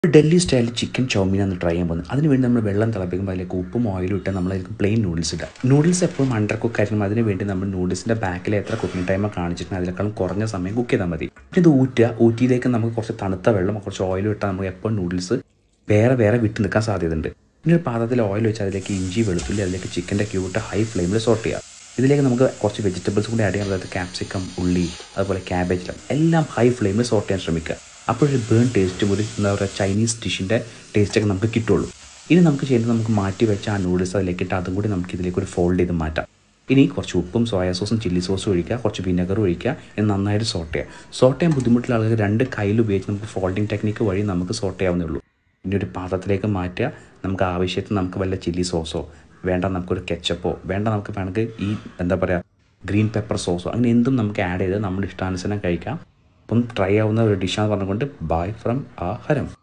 Delhi style chicken ചൗമീനാണ് try ചെയ്യാൻ പോകുന്നത് അതിന് വേണ്ടി നമ്മൾ വെള്ളം തിളപ്പിക്കുമ്പോൾ അതിലേക്ക് ഉപ്പും ഓയിലും ഇട്ട് നമ്മൾ അതിലേക്ക് പ്ലെയിൻ നൂഡിൽസ് ഇടുക നൂഡിൽസ് എപ്പോഴും അണ്ടർ കുക്ക് ആയിരിക്കും അതിന് വേണ്ടി നമ്മൾ നൂഡിൽസിൻ്റെ ബാക്കിൽ എത്ര കുക്കിംഗ് ടൈം കാണിച്ചിട്ടുണ്ട് അതിനേക്കാളും കുറഞ്ഞ സമയം കുക്ക് ചെയ്താൽ മതി പിന്നെ ഇത് ഊറ്റുക ഊറ്റിയിലേക്ക് നമുക്ക് കുറച്ച് തണുത്ത വെള്ളം കുറച്ച് ഓയിലും ഇട്ടാൽ നമുക്ക് എപ്പോൾ നൂഡിൽസ് വേറെ വേറെ വിട്ട് നിൽക്കാൻ സാധ്യതയുണ്ട് പിന്നെ ഒരു പാത്രത്തിൽ ഓയിൽ വെച്ച് അതിലേക്ക് ഇഞ്ചി വെളുത്തുള്ളി അതിലേക്ക് ചിക്കൻ്റെ ക്യൂട്ട് ഹൈ ഫ്ലെയിമിൽ സോട്ട് ചെയ്യുക ഇതിലേക്ക് നമുക്ക് കുറച്ച് വെജിറ്റബിൾസ് കൂടി ആഡ് ചെയ്യാം അതായത് ക്യാപ്സിക്കം ഉള്ളി അതുപോലെ ക്യാബേജ് എല്ലാം ഹൈ ഫ്ലെയിമിൽ സോട്ട് ചെയ്യാൻ ശ്രമിക്കുക അപ്പോഴൊരു ബേൺ ടേസ്റ്റും ഒരു എന്താ പറയുക ചൈനീസ് ഡിഷിൻ്റെ ടേസ്റ്റൊക്കെ നമുക്ക് കിട്ടുള്ളൂ ഇനി നമുക്ക് ചെയ്യുന്നത് നമുക്ക് മാറ്റി വെച്ച ആ നൂഡിൽസ് അതിലേക്ക് ഇട്ട് അതും കൂടി നമുക്ക് ഇതിലേക്ക് ഒരു ഫോൾഡ് ചെയ്ത് മാറ്റാം ഇനി കുറച്ച് ഉപ്പും സോയാ സോസും ചില്ലി സോസും ഒഴിക്കുക കുറച്ച് വിനെഗർ ഒഴിക്കുക എന്ന് നന്നായിട്ട് സോട്ട് ചെയ്യുക സോട്ട് ചെയ്യാൻ ബുദ്ധിമുട്ടുള്ള ആളുകൾ രണ്ട് കയ്യിൽ ഉപയോഗിച്ച് നമുക്ക് ഫോൾഡിംഗ് ടെക്നിക്ക് വഴി നമുക്ക് സോട്ട് ചെയ്യാവുന്നേ ഉള്ളൂ ഇനി ഒരു പാത്രത്തിലേക്ക് മാറ്റുക നമുക്ക് ആവശ്യത്തിന് നമുക്ക് വല്ല ചില്ലി സോസോ വേണ്ട നമുക്കൊരു കെച്ചപ്പോ വേണ്ട നമുക്ക് വേണമെങ്കിൽ ഈ എന്താ പറയുക ഗ്രീൻ പെപ്പർ സോസോ അങ്ങനെ എന്തും നമുക്ക് ആഡ് ചെയ്ത് നമ്മുടെ ഇഷ്ടാനുസരണം കഴിക്കാം അപ്പം ട്രൈ ആവുന്ന ഒരു ഡിഷാന്ന് പറഞ്ഞുകൊണ്ട് ബൈ ഫ്രം ആ ഹരം